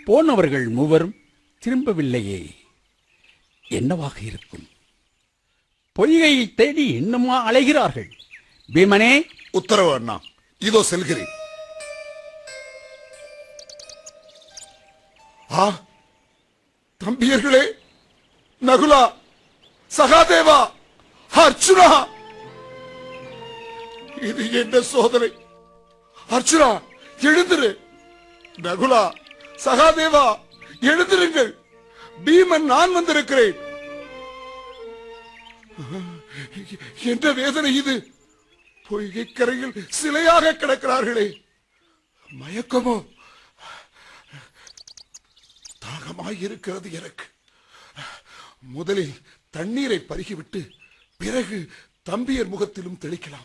போனவர்கள் மூவரும் திரும்பவில்லையே என்னவாக இருக்கும் பொய்கையை தேடி இன்னுமா அலைகிறார்கள் பீமனே உத்தரவு அண்ணா இதோ செல்கிறேன் ஆ தம்பியர்களே நகுலா சகாதேவா அர்ச்சுனா இது என்ன சோதனை அர்ச்சுனா எழுந்திரு நகுலா சகாதேவா எழுந்திருங்கள் பீமன் நான் வந்திருக்கிறேன் என்ன வேதனை இது பொய்கை கரையில் சிலையாக கிடக்கிறார்களே மயக்கமோ தாகமாய் இருக்கிறது எனக்கு முதலில் தண்ணீரை பருகிவிட்டு பிறகு தம்பியர் முகத்திலும் தெளிக்கலாம்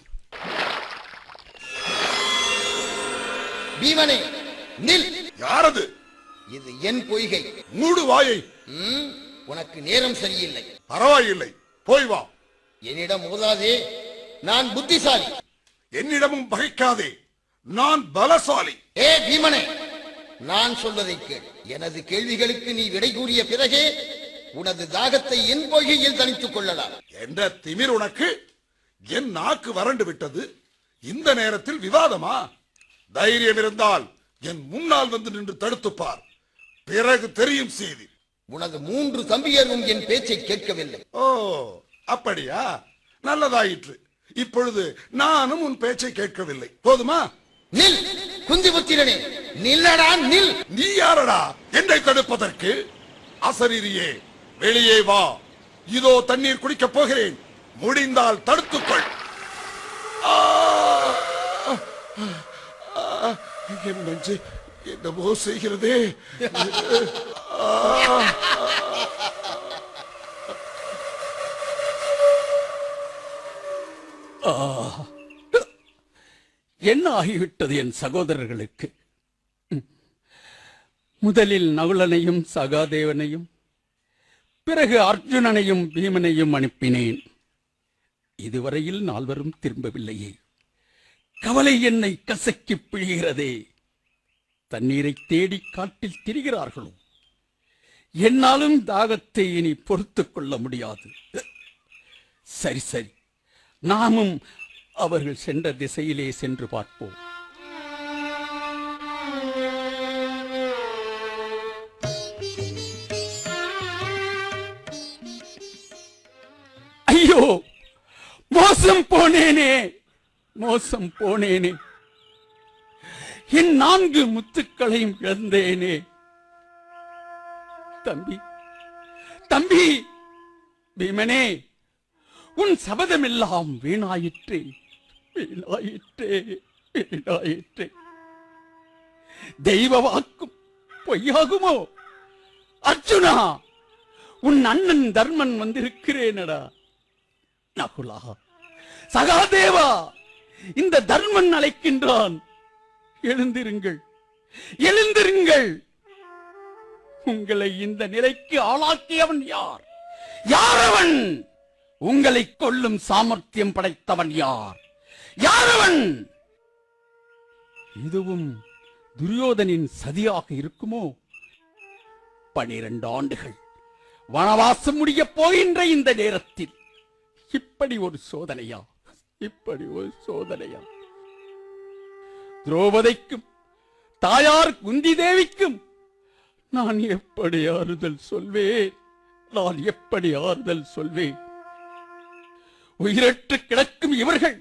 பீமனே நில் யாரது இது என் பொய்கை மூடு வாயை ம், உனக்கு நேரம் சரியில்லை பரவாயில்லை போய் வா என்னிடம் மோதாதே நான் புத்திசாலி என்னிடமும் பகைக்காதே நான் பலசாலி ஏ பீமனே நான் சொல்வதை கேள் எனது கேள்விகளுக்கு நீ விடை கூறிய பிறகே உனது தாகத்தை என் பொய்கையில் தணித்துக் கொள்ளலாம் என்ற திமிர் உனக்கு என் நாக்கு வறண்டு விட்டது இந்த நேரத்தில் விவாதமா தைரியம் இருந்தால் என் முன்னால் வந்து நின்று தடுத்துப் பார் பிறகு தெரியும் செய்தி உனது மூன்று தம்பியரும் என் பேச்சை கேட்கவில்லை ஓ அப்படியா நல்லதாயிற்று இப்பொழுது நானும் உன் பேச்சை கேட்கவில்லை போதுமா நில் குந்திபுத்திரனே நில்லடா நில் நீ யாரடா என்னை தடுப்பதற்கு அசரீரியே வெளியே வா இதோ தண்ணீர் குடிக்கப் போகிறேன் முடிந்தால் தடுத்துக்கொள் ஆ! ஆ! என் நெஞ்சு என்னமோ செய்கிறதே என்ன ஆகிவிட்டது என் சகோதரர்களுக்கு ம். முதலில் நகுலனையும் சகாதேவனையும் பிறகு அர்ஜுனனையும் பீமனையும் அனுப்பினேன் இதுவரையில் நால்வரும் திரும்பவில்லையே கவலை என்னை கசக்கி பிழிகிறதே தண்ணீரை தேடி காட்டில் திரிகிறார்களோ என்னாலும் தாகத்தை இனி பொறுத்துக் கொள்ள முடியாது சரி சரி நாமும் அவர்கள் சென்ற திசையிலே சென்று பார்ப்போம் ஐயோ மோசம் போனேனே மோசம் போனேனே என் நான்கு முத்துக்களையும் இழந்தேனே தம்பி தம்பி பீமனே உன் சபதமெல்லாம் வீணாயிற்றே வீணாயிற்றே வீணாயிற்றே தெய்வ வாக்கும் பொய்யாகுமோ அர்ஜுனா உன் அண்ணன் தர்மன் வந்திருக்கிறேனடா நகுலா சகாதேவா இந்த தர்மன் அழைக்கின்றான் எழுந்திருங்கள் எழுந்திருங்கள் உங்களை இந்த நிலைக்கு ஆளாக்கியவன் யார் யார் அவன் உங்களை கொல்லும் சாமர்த்தியம் படைத்தவன் யார் யார் அவன் இதுவும் துரியோதனின் சதியாக இருக்குமோ பனிரெண்டு ஆண்டுகள் வனவாசம் முடியப் போகின்ற இந்த நேரத்தில் இப்படி ஒரு சோதனையா இப்படி ஒரு சோதனையா திரௌபதிக்கும் தாயார் குந்தி தேவிக்கும் நான் எப்படி ஆறுதல் சொல்வேன் நான் எப்படி ஆறுதல் சொல்வேன் உயிரற்று கிடக்கும் இவர்கள்